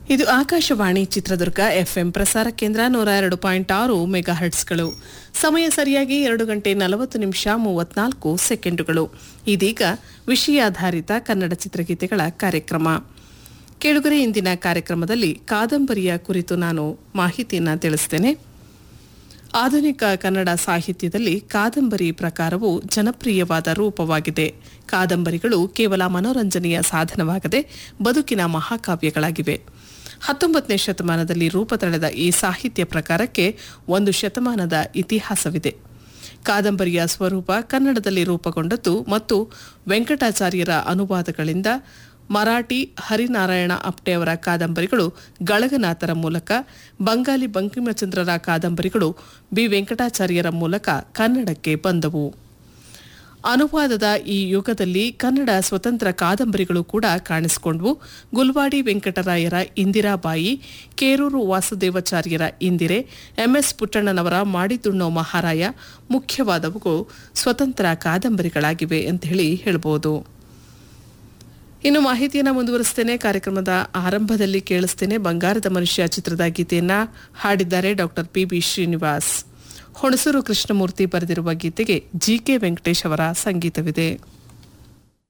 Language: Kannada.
ಇದು ಆಕಾಶವಾಣಿ ಚಿತ್ರದುರ್ಗ ಎಫ್ಎಂ ಪ್ರಸಾರ ಕೇಂದ್ರ ನೂರ ಎರಡು ಪಾಯಿಂಟ್ ಆರು ಮೆಗಾ ಹರ್ಟ್ಸ್ಗಳು ಸಮಯ ಸರಿಯಾಗಿ ಎರಡು ಗಂಟೆ ನಲವತ್ತು ನಿಮಿಷ ಮೂವತ್ನಾಲ್ಕು ಸೆಕೆಂಡುಗಳು ಇದೀಗ ವಿಷಯಾಧಾರಿತ ಕನ್ನಡ ಚಿತ್ರಗೀತೆಗಳ ಕಾರ್ಯಕ್ರಮ ಕೇಳುಗರೆ ಇಂದಿನ ಕಾರ್ಯಕ್ರಮದಲ್ಲಿ ಕಾದಂಬರಿಯ ಕುರಿತು ನಾನು ಮಾಹಿತಿಯನ್ನು ತಿಳಿಸ್ತೇನೆ ಆಧುನಿಕ ಕನ್ನಡ ಸಾಹಿತ್ಯದಲ್ಲಿ ಕಾದಂಬರಿ ಪ್ರಕಾರವು ಜನಪ್ರಿಯವಾದ ರೂಪವಾಗಿದೆ ಕಾದಂಬರಿಗಳು ಕೇವಲ ಮನೋರಂಜನೆಯ ಸಾಧನವಾಗದೆ ಬದುಕಿನ ಮಹಾಕಾವ್ಯಗಳಾಗಿವೆ ಹತ್ತೊಂಬತ್ತನೇ ಶತಮಾನದಲ್ಲಿ ರೂಪ ತಳೆದ ಈ ಸಾಹಿತ್ಯ ಪ್ರಕಾರಕ್ಕೆ ಒಂದು ಶತಮಾನದ ಇತಿಹಾಸವಿದೆ ಕಾದಂಬರಿಯ ಸ್ವರೂಪ ಕನ್ನಡದಲ್ಲಿ ರೂಪುಗೊಂಡದ್ದು ಮತ್ತು ವೆಂಕಟಾಚಾರ್ಯರ ಅನುವಾದಗಳಿಂದ ಮರಾಠಿ ಹರಿನಾರಾಯಣ ಅಪ್ಟೆ ಅವರ ಕಾದಂಬರಿಗಳು ಗಳಗನಾಥರ ಮೂಲಕ ಬಂಗಾಲಿ ಬಂಕಿಮಚಂದ್ರರ ಕಾದಂಬರಿಗಳು ಬಿ ವೆಂಕಟಾಚಾರ್ಯರ ಮೂಲಕ ಕನ್ನಡಕ್ಕೆ ಬಂದವು ಅನುವಾದದ ಈ ಯುಗದಲ್ಲಿ ಕನ್ನಡ ಸ್ವತಂತ್ರ ಕಾದಂಬರಿಗಳು ಕೂಡ ಕಾಣಿಸಿಕೊಂಡವು ಗುಲ್ವಾಡಿ ವೆಂಕಟರಾಯರ ಇಂದಿರಾಬಾಯಿ ಕೇರೂರು ವಾಸುದೇವಾಚಾರ್ಯರ ಇಂದಿರೆ ಎಂಎಸ್ ಪುಟ್ಟಣ್ಣನವರ ಮಾಡಿದುಣ್ಣೋ ಮಹಾರಾಯ ಮುಖ್ಯವಾದವುಗಳು ಸ್ವತಂತ್ರ ಕಾದಂಬರಿಗಳಾಗಿವೆ ಅಂತ ಹೇಳಿ ಹೇಳ್ಬೋದು ಇನ್ನು ಮಾಹಿತಿಯನ್ನು ಮುಂದುವರಿಸ್ತೇನೆ ಕಾರ್ಯಕ್ರಮದ ಆರಂಭದಲ್ಲಿ ಕೇಳಿಸ್ತೇನೆ ಬಂಗಾರದ ಮನುಷ್ಯ ಚಿತ್ರದ ಗೀತೆಯನ್ನ ಹಾಡಿದ್ದಾರೆ doctor P B Srinivas Hunsur Krishnamurthy ಬರೆದಿರುವ ಗೀತೆಗೆ ಜಿ ಕೆ ವೆಂಕಟೇಶ್ ಅವರ ಸಂಗೀತವಿದೆ